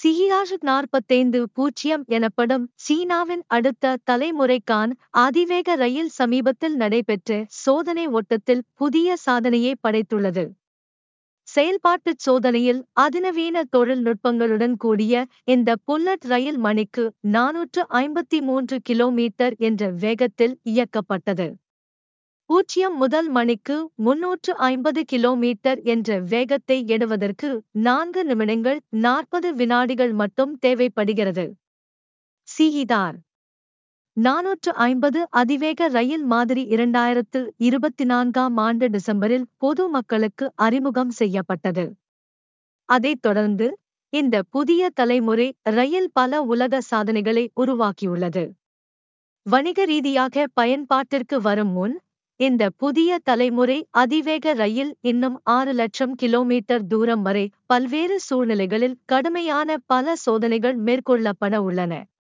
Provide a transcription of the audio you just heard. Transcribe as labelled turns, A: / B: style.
A: சிஹியாஷ் நாற்பத்தைந்து பூஜ்ஜியம் எனப்படும் சீனாவின் அடுத்த தலைமுறைக்கான அதிவேக ரயில் சமீபத்தில் நடைபெற்ற சோதனை ஓட்டத்தில் புதிய சாதனையை படைத்துள்ளது செயல்பாட்டுச் சோதனையில் அதிநவீன தொழில்நுட்பங்களுடன் கூடிய இந்த புல்லட் ரயில் மணிக்கு நானூற்று ஐம்பத்தி மூன்று கிலோமீட்டர் என்ற வேகத்தில் இயக்கப்பட்டது பூஜ்ஜியம் முதல் மணிக்கு முன்னூற்று ஐம்பது கிலோமீட்டர் என்ற வேகத்தை எடுவதற்கு நான்கு நிமிடங்கள் நாற்பது வினாடிகள் மட்டும் தேவைப்படுகிறது சிஹிதார் நானூற்று ஐம்பது அதிவேக ரயில் மாதிரி இரண்டாயிரத்து இருபத்தி நான்காம் ஆண்டு டிசம்பரில் பொது மக்களுக்கு அறிமுகம் செய்யப்பட்டது அதைத் தொடர்ந்து இந்த புதிய தலைமுறை ரயில் பல உலக சாதனைகளை உருவாக்கியுள்ளது வணிக ரீதியாக பயன்பாட்டிற்கு வரும் முன் இந்த புதிய தலைமுறை அதிவேக ரயில் இன்னும் ஆறு லட்சம் கிலோமீட்டர் தூரம் வரை பல்வேறு சூழ்நிலைகளில் கடுமையான பல சோதனைகள் மேற்கொள்ளப்பட உள்ளன